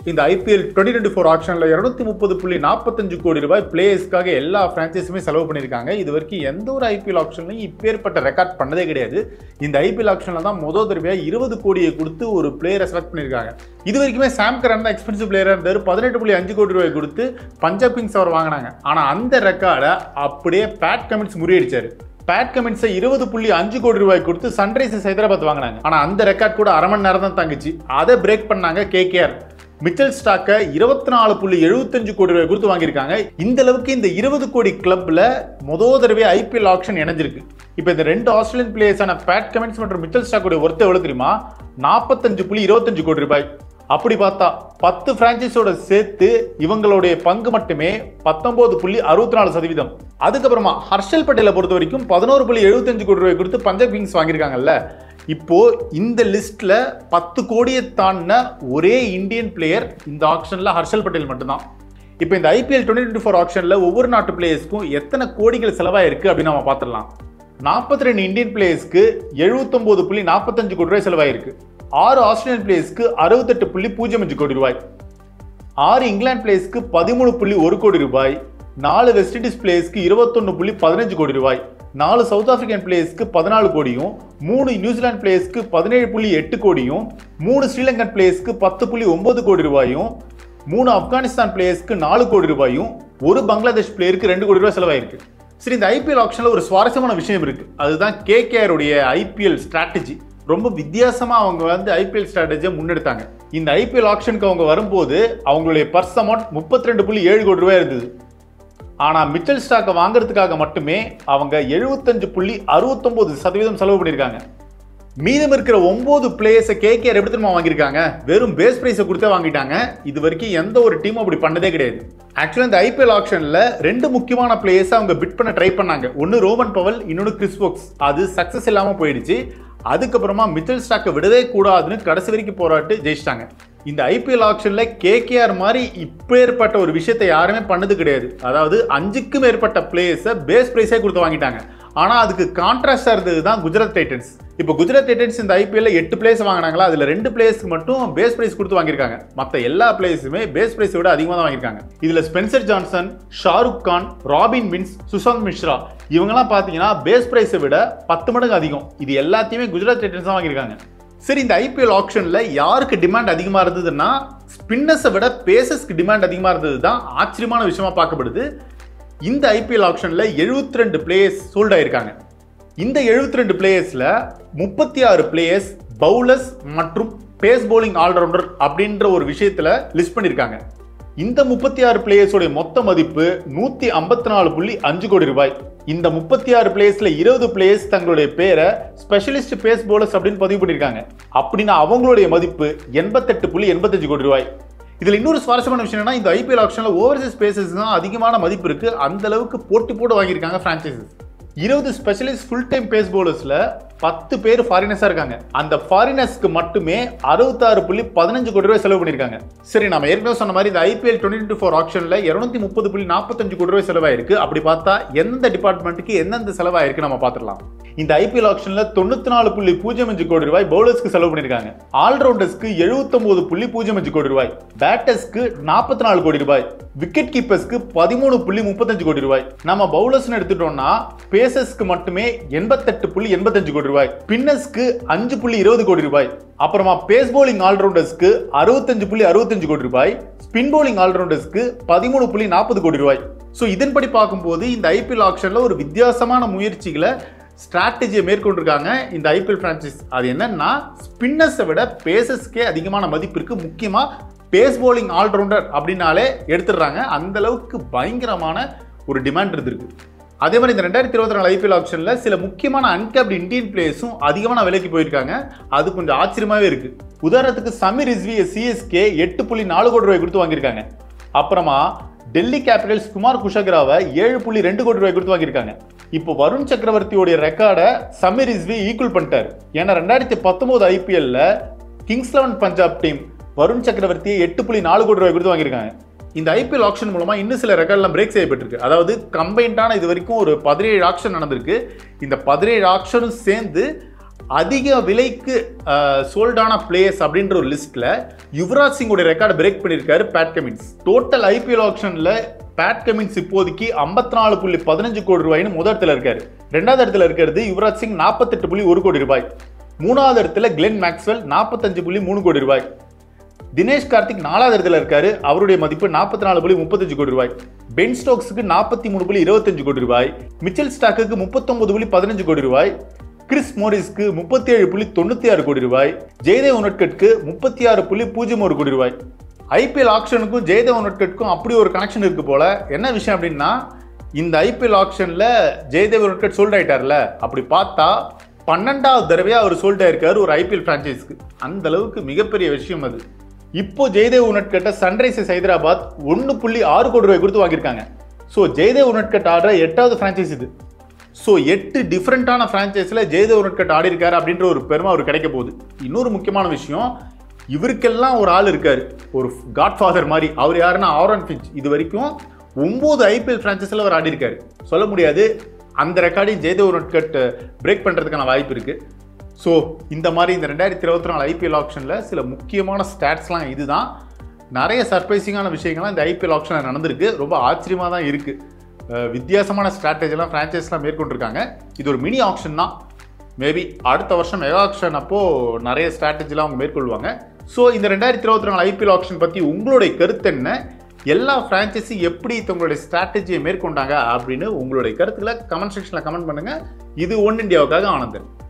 இந்த IPL twenty twenty four ஆக்ஷனில் இரநூத்தி முப்பது புள்ளி நாற்பத்தஞ்சு கோடி ரூபாய் பிளேயர்ஸ்க்காக எல்லா ஃப்ரான்ச்சைஸுமே செலவு பண்ணியிருக்காங்க இது வரைக்கும் எந்த ஒரு ஐபிஎல் ஆக்ஷன்லையும் இப்பேற்பட்ட ரெக்கார்ட் பண்ணதே கிடையாது இந்த ஐபிஎல் ஆக்ஷனில் தான் முதல் தடவையாக இருபது கோடியை கொடுத்து ஒரு பிளேயரை செலக்ட் பண்ணியிருக்காங்க இது வரைக்குமே சாம் கரன் தான் எக்ஸ்பென்சிவ் பிளேயராக இருந்தார் பதினெட்டு புள்ளி அஞ்சு கோடி ரூபாய் கொடுத்து பஞ்சாப் கிங்ஸ் அவர் வாங்கினாங்க ஆனால் அந்த ரெக்கார்டை அப்படியே பேட் கமின்ஸ் முறியடிச்சாரு பேட் கமின்ஸை இருபது புள்ளி அஞ்சு கோடி ரூபாய் கொடுத்து சன்ரைசர்ஸ் ஹைதராபாத் வாங்கினாங்க ஆனால் அந்த ரெக்கார்ட் கூட அரை மணி நேரம் தான் தங்குச்சு அதை பிரேக் பண்ணாங்க கேகேஆர் மிச்சல் ஸ்டாக்கை இருபத்தி நாலு புள்ளி எழுபத்தஞ்சு கோடி ரூபாய் கொடுத்து வாங்கியிருக்காங்க இந்த அளவுக்கு இந்த இருபது கோடி கிளப்ல முதல் தடவை ஐபிஎல் ஆக்ஷன் இணைஞ்சிருக்கு இப்போ இந்த ரெண்டு ஆஸ்திரேலியன் பிளேயர்ஸான பேட் கமின்ஸ் மற்றும் மிச்சல் ஸ்டாக்கோட ஒர்த்து எவ்வளவு தெரியுமா நாற்பத்தஞ்சு புள்ளி இருபத்தஞ்சு கோடி ரூபாய் அப்படி பார்த்தா பத்து பிரான்ச்சைஸோட சேர்த்து இவங்களுடைய பங்கு மட்டுமே பத்தொன்பது புள்ளி அறுபத்தி நாலு சதவீதம் அதுக்கப்புறமா ஹர்ஷல் பட்டேலை பொறுத்த வரைக்கும் பதினோரு புள்ளி எழுபத்தஞ்சு கோடி ரூபாய் கொடுத்து பஞ்சாப் கிங்ஸ் வாங்கியிருக்காங்கல்ல இப்போ இந்த லிஸ்ட்ல பத்து கோடியை தாண்டின ஒரே இந்தியன் பிளேயர் இந்த ஆக்ஷன்ல ஹர்ஷல் பட்டேல் மட்டும்தான் இப்போ இந்த ஐபிஎல் டுவெண்ட்டி டுவெண்ட்டி ஃபோர் ஆக்ஷனில் ஒவ்வொரு நாட்டு பிளேயர்ஸ்க்கும் எத்தனை கோடிகள் செலவாயிருக்கு அப்படின்னு நம்ம பார்த்துடலாம் நாற்பத்தி ரெண்டு இந்தியன் பிளேயர்ஸ்க்கு எழுபத்தொம்போது புள்ளி நாற்பத்தஞ்சு கோடி ரூபாய் செலவாயிருக்கு ஆறு ஆஸ்திரேலியன் பிளேயர்ஸ்க்கு அறுபத்தெட்டு புள்ளி பூஜ்ஜியம் அஞ்சு கோடி ரூபாய் ஆறு இங்கிலாந்து பிளேயர்ஸ்க்கு பதிமூணு புள்ளி ஒரு கோடி ரூபாய் நாலு வெஸ்ட் இண்டீஸ் பிளேயர்ஸ்க்கு இருபத்தொன்னு புள்ளி பதினஞ்சு கோடி ரூபாய் நாலு சவுத் ஆப்பிரிக்கன் பிளேயர்ஸ்க்கு பதினாலு கோடியும் மூணு நியூசிலாந்து பிளேயர்ஸ்க்கு பதினேழு புள்ளி எட்டு கோடியும் மூணு ஸ்ரீலங்கன் பிளேயர்ஸ்க்கு பத்து புள்ளி ஒன்பது கோடி ரூபாயும் மூணு ஆப்கானிஸ்தான் பிளேயர்ஸ்க்கு நாலு கோடி ரூபாயும் ஒரு பங்களாதேஷ் பிளேயருக்கு ரெண்டு கோடி ரூபாய் செலவாயிருக்கு சரி இந்த ஐபிஎல் ஆப்ஷனில் ஒரு சுவாரஸ்யமான விஷயம் இருக்கு அதுதான் KKR உடைய ஐபிஎல் ஸ்ட்ராட்டஜி ரொம்ப வித்தியாசமா அவங்க வந்து ஐபிஎல் ஸ்ட்ராட்டஜியை முன்னெடுத்தாங்க இந்த ஐபிஎல் ஆப்ஷனுக்கு அவங்க வரும்போது அவங்களுடைய பர்ஸ் அமௌண்ட் முப்பத்தி ரெண்டு புள்ளி ஏழு கோடி ரூபாய் இருந்தது ஆனா மிச்சல் ஸ்டாக்கை வாங்குறதுக்காக மட்டுமே அவங்க எழுபத்தஞ்சு புள்ளி அறுபத்தொன்பது சதவீதம் செலவு பண்ணியிருக்காங்க மீதம் இருக்கிற ஒன்பது பிளேயர்ஸை கேகேஆர் எப்படி திரும்ப வாங்கியிருக்காங்க வெறும் பேஸ் பிரைஸை கொடுத்தே வாங்கிட்டாங்க இது வரைக்கும் எந்த ஒரு டீமும் அப்படி பண்ணதே கிடையாது ஆக்சுவலாக இந்த ஐபிஎல் ஆப்ஷனில் ரெண்டு முக்கியமான பிளேயர்ஸை அவங்க பிட் பண்ண ட்ரை பண்ணாங்க ஒன்று ரோமன் பவல் இன்னொன்று கிறிஸ் போக்ஸ் அது சக்ஸஸ் இல்லாமல் போயிடுச்சு அதுக்கப்புறமா மிச்சல் ஸ்டாக்கை விடவே கூடாதுன்னு கடைசி வரைக்கும் போராட்டு ஜெயிச்சிட்டாங்க இந்த ஐபிஎல் ஆப்ஷனில் கேகேஆர் மாதிரி இப்பேற்பட்ட ஒரு விஷயத்தை யாருமே பண்ணது கிடையாது அதாவது அஞ்சுக்கும் மேற்பட்ட பிளேயர்ஸை பேஸ் பிரைஸே கொடுத்து வாங்கிட்டாங்க ஆனால் அதுக்கு கான்ட்ராஸ்டாக இருந்தது தான் குஜராத் டைட்டன்ஸ் இப்போ குஜராத் டைட்டன்ஸ் இந்த ஐபிஎல்ல எட்டு பிளேயர்ஸ் வாங்கினாங்களா அதில் ரெண்டு பிளேயர்ஸ்க்கு மட்டும் பேஸ் பிரைஸ் கொடுத்து வாங்கியிருக்காங்க மற்ற எல்லா பிளேயர்ஸுமே பேஸ் பிரைஸை விட அதிகமாக தான் வாங்கியிருக்காங்க இதில் ஸ்பென்சர் ஜான்சன் ஷாருக் கான் ராபின் வின்ஸ் சுஷாந்த் மிஸ்ரா இவங்கெல்லாம் பார்த்தீங்கன்னா பேஸ் பிரைஸை விட பத்து மடங்கு அதிகம் இது எல்லாத்தையுமே குஜராத் டைட்டன்ஸ் தான் வாங்கியிருக்காங்க சரி இந்த ஐபிஎல் ஆப்ஷனில் யாருக்கு டிமாண்ட் அதிகமாக இருந்ததுன்னா ஸ்பின்னர்ஸை விட பேசஸ்க்கு டிமாண்ட் அதிகமாக இருந்தது தான் ஆச்சரியமான விஷயமா பார்க்கப்படுது இந்த ஐபிஎல் ஆப்ஷனில் 72 ரெண்டு பிளேயர்ஸ் சோல்ட் ஆயிருக்காங்க இந்த 72 ரெண்டு பிளேயர்ஸில் முப்பத்தி ஆறு பிளேயர்ஸ் பவுலர்ஸ் மற்றும் பேஸ் bowling ஆல்ரவுண்டர் அப்படின்ற ஒரு விஷயத்தில் லிஸ்ட் பண்ணியிருக்காங்க இந்த முப்பத்தி ஆறு பிளேயர்ஸோடைய மொத்த மதிப்பு நூற்றி ஐம்பத்தி நாலு புள்ளி அஞ்சு கோடி ரூபாய் இந்த முப்பத்தி ஆறு பிளேயர்ஸ்ல இருபது பிளேயர்ஸ் தங்களுடைய பேரை ஸ்பெஷலிஸ்ட் பேஸ் bowlers அப்படின்னு பதிவு பண்ணியிருக்காங்க அப்படின்னா அவங்களுடைய மதிப்பு எண்பத்தெட்டு புள்ளி எண்பத்தஞ்சு கோடி ரூபாய் இதுல இன்னொரு சுவாரஸ்யமான விஷயம் என்னன்னா இந்த ஐபிஎல் ஆப்ஷன்ல ஓவர்சீஸ் பேசஸ் தான் அதிகமான மதிப்பு இருக்கு அந்த அளவுக்கு போட்டி போட்டு வாங்கியிருக்காங்க பிரான்ச்சைசஸ் இருபது ஸ்பெஷலிஸ்ட் ஃபுல் டைம் பேஸ் பவுலர்ஸ்ல பத்து பேர் ஃபாரினர்ஸா இருக்காங்க அந்த ஃபாரினர்ஸ்க்கு மட்டுமே அறுபத்தாறு புள்ளி பதினஞ்சு கோடி ரூபாய் செலவு பண்ணியிருக்காங்க சரி நம்ம ஏற்கனவே சொன்ன மாதிரி இந்த ஐபிஎல் டுவெண்ட்டி டுவெண்ட்டி ஃபோர் ஆப்ஷன்ல இருநூத்தி முப்பது புள்ளி நாற்பத்தஞ்சு கோடி ரூபாய் செலவாயிருக்கு அப்படி பார்த்தா எந்த டிபார்ட்மெண்ட்டுக்கு எந்தெந்த செலவாயிருக்கு நம்ம பார்த்துடலாம் இந்த ஐபிஎல் ஆப்ஷன்ல தொண்ணூத்தி நாலு புள்ளி பூஜ்ஜியம் அஞ்சு கோடி ரூபாய் பவுலர்ஸ்க்கு செலவு பண்ணியிருக்காங்க ஆல்ரவுண்டர்ஸ்க்கு எழுபத்தொன்பது புள்ளி பூஜ்ஜியம் அஞ்சு கோடி ரூபாய் பேட்டர்ஸ்க்கு நாற்பத்தி நாலு கோடி ரூபாய் விக்கெட் கீப்பர்ஸ்க்கு பதிமூணு புள்ளி முப்பத்தஞ்சு கோடி ரூபாய் நம்ம பவுலர்ஸ்னு எடுத்துட்டோம்னா பேசஸ்க்கு மட்டுமே எண்பத்தெட்டு புள்ளி எண்பத்தஞ்சு கோடி ரூபாய் பின்னர்ஸ்க்கு அஞ்சு புள்ளி இருபது கோடி ரூபாய் அப்புறமா பேஸ் bowling ஆல்ரவுண்டர்ஸ்க்கு அறுபத்தஞ்சு புள்ளி அறுபத்தஞ்சு கோடி ரூபாய் ஸ்பின் bowling ஆல்ரவுண்டர்ஸ்க்கு பதிமூணு புள்ளி நாற்பது கோடி ரூபாய் ஸோ இதன்படி பார்க்கும்போது இந்த ஐபிஎல் ஆக்ஷனில் ஒரு வித்தியாசமான முயற்சிகளை ஸ்ட்ராட்டஜியை மேற்கொண்டிருக்காங்க இந்த ஐபிஎல் பிரான்ச்சைஸ் அது என்னன்னா ஸ்பின்னர்ஸை விட பேசஸ்க்கே அதிகமான மதிப்பு இருக்கு முக்கியமாக பேஸ் bowling ஆல்ரவுண்டர் அப்படின்னாலே எடுத்துடுறாங்க அந்த அளவுக்கு பயங்கரமான ஒரு டிமாண்ட் இருந்திருக்கு அதே மாதிரி இந்த ரெண்டாயிரத்தி இருபத்தி நாலு ஐபிஎல் ஆப்ஷனில் சில முக்கியமான அன்கேப்டு இந்தியன் பிளேயர்ஸும் அதிகமான விலைக்கு போயிருக்காங்க அது கொஞ்சம் ஆச்சரியமாகவே இருக்கு உதாரணத்துக்கு சமீர் ரிஸ்வியை சிஎஸ்கே எட்டு புள்ளி நாலு கோடி ரூபாய் கொடுத்து வாங்கியிருக்காங்க அப்புறமா டெல்லி கேபிட்டல்ஸ் குமார் குஷக்ராவை ஏழு புள்ளி ரெண்டு கோடி ரூபாய் கொடுத்து வாங்கியிருக்காங்க இப்போ வருண் சக்கரவர்த்தியோடைய ரெக்கார்டை சமீர் ரிஸ்வி ஈக்குவல் பண்ணிட்டாரு ஏன்னா ரெண்டாயிரத்தி பத்தொன்பது ஐபிஎல்ல Kings Eleven Punjab team Varun சக்கரவர்த்தியை எட்டு புள்ளி நாலு கோடி ரூபாய் கொடுத்து வாங்கியிருக்காங்க இந்த ஐபிஎல் ஆக்ஷன் மூலமா இன்னும் சில ரெக்கார்ட்லாம் பிரேக் செய்யப்பட்டிருக்கு அதாவது கம்பைண்டான இது வரைக்கும் ஒரு பதினேழு ஆக்ஷன் நடந்திருக்கு இந்த பதினேழு ஆக்ஷனும் சேர்ந்து அதிக விலைக்கு சோல்டான பிளேயர்ஸ் அப்படின்ற ஒரு லிஸ்ட்ல யுவராஜ் சிங்கோட ரெக்கார்டு பிரேக் பண்ணியிருக்காரு பேட் கமின்ஸ் டோட்டல் ஐபிஎல் ஆப்ஷன்ல பேட் கமின்ஸ் இப்போதைக்கு ஐம்பத்தி நாலு புள்ளி பதினஞ்சு கோடி ரூபாய்னு முதல் இடத்துல இருக்காரு ரெண்டாவது இடத்துல இருக்கிறது யுவராஜ் சிங் நாற்பத்தெட்டு புள்ளி ஒரு கோடி ரூபாய் மூணாவது இடத்துல கிளென் மேக்ஸ்வெல் நாற்பத்தஞ்சு புள்ளி மூணு கோடி ரூபாய் தினேஷ் கார்த்திக் நாலாவது இடத்துல இருக்காரு அவருடைய மதிப்பு நாற்பத்தி நாலு புள்ளி முப்பத்தஞ்சு கோடி ரூபாய் பென் ஸ்டோக்ஸுக்கு நாற்பத்தி மூணு புள்ளி இருபத்தஞ்சு கோடி ரூபாய் மிச்சல் ஸ்டாக்குக்கு முப்பத்தொன்பது புள்ளி பதினஞ்சு கோடி ரூபாய் கிறிஸ் மோரிஸ்க்கு முப்பத்தி ஏழு புள்ளி தொண்ணூத்தி ஆறு கோடி ரூபாய் ஜெயதேவ் உனட்கட்க்கு முப்பத்தி ஆறு புள்ளி பூஜ்ஜியம் ஒரு கோடி ரூபாய் ஐபிஎல் ஆக்ஷனுக்கும் ஜெயதேவ் உனட்கட்க்கும் அப்படி ஒரு கனெக்ஷன் இருக்கு போல என்ன விஷயம் அப்படின்னா இந்த ஐபிஎல் ஆக்ஷன்ல ஜெயதேவ் உனட்கட் சோல்ட் ஆயிட்டார்ல அப்படி பார்த்தா பன்னெண்டாவது தடவையா அவர் சோல்ட் ஆயிருக்காரு ஒரு ஐபிஎல் பிரான்ச்சைஸ்க்கு அந்த அளவுக்கு மிகப்பெரிய விஷயம் அது இப்போ ஜெயதேவ் உனட்கட்ட சன்ரைசர்ஸ் ஹைதராபாத் ஒன்று புள்ளி ஆறு கோடி ரூபாய் கொடுத்து வாங்கியிருக்காங்க ஸோ ஜெயதேவ் உனட்கட் ஆடுற எட்டாவது ஃப்ரான்ச்சைஸ் இது ஸோ எட்டு டிஃப்ரெண்ட்டான ஃப்ரான்ச்சைஸில் ஜெயதேவ் உனட்கட் ஆடி இருக்காரு அப்படின்ற ஒரு பெருமை அவர் கிடைக்க போகுது இன்னொரு முக்கியமான விஷயம் இவருக்கெல்லாம் ஒரு ஆள் இருக்காரு ஒரு காட்ஃபாதர் மாதிரி அவர் யாருன்னா ஆரன் ஃபின்ச் இது வரைக்கும் ஒம்பது ஐபிஎல் ஃப்ரான்ச்சைஸில் அவர் ஆடி இருக்காரு சொல்ல முடியாது அந்த ரெக்கார்டையும் ஜெயதேவ் உனட்கட் பிரேக் பண்ணுறதுக்கான வாய்ப்பு இருக்குது ஸோ இந்த மாதிரி இந்த ரெண்டாயிரத்தி இருபத்தி நாலு ஐபிஎல் ஆப்ஷனில் சில முக்கியமான ஸ்டாட்ஸ்லாம் இதுதான் நிறைய சர்ப்ரைசிங்கான விஷயங்கள்லாம் இந்த ஐபிஎல் ஆப்ஷனில் நடந்திருக்கு ரொம்ப ஆச்சரியமாக தான் இருக்குது வித்தியாசமான ஸ்ட்ராட்டஜிலாம் ஃப்ரான்ச்சைஸ்லாம் மேற்கொண்டிருக்காங்க இது ஒரு மினி ஆப்ஷன் தான் மேபி அடுத்த வருஷம் மெகா ஆப்ஷன் அப்போது நிறைய ஸ்ட்ராட்டஜிலாம் அவங்க மேற்கொள்வாங்க ஸோ இந்த ரெண்டாயிரத்தி இருபத்தி நாலு ஐபிஎல் ஆப்ஷன் பற்றி உங்களுடைய கருத்து என்ன எல்லா ஃப்ரான்ச்சைஸி எப்படி தங்களுடைய ஸ்ட்ராட்டஜியை மேற்கொண்டாங்க அப்படின்னு உங்களுடைய கருத்துக்களை கமெண்ட் செக்ஷனில் கமெண்ட் பண்ணுங்கள் இது ஒன் இந்தியாவுக்காக ஆனந்தன்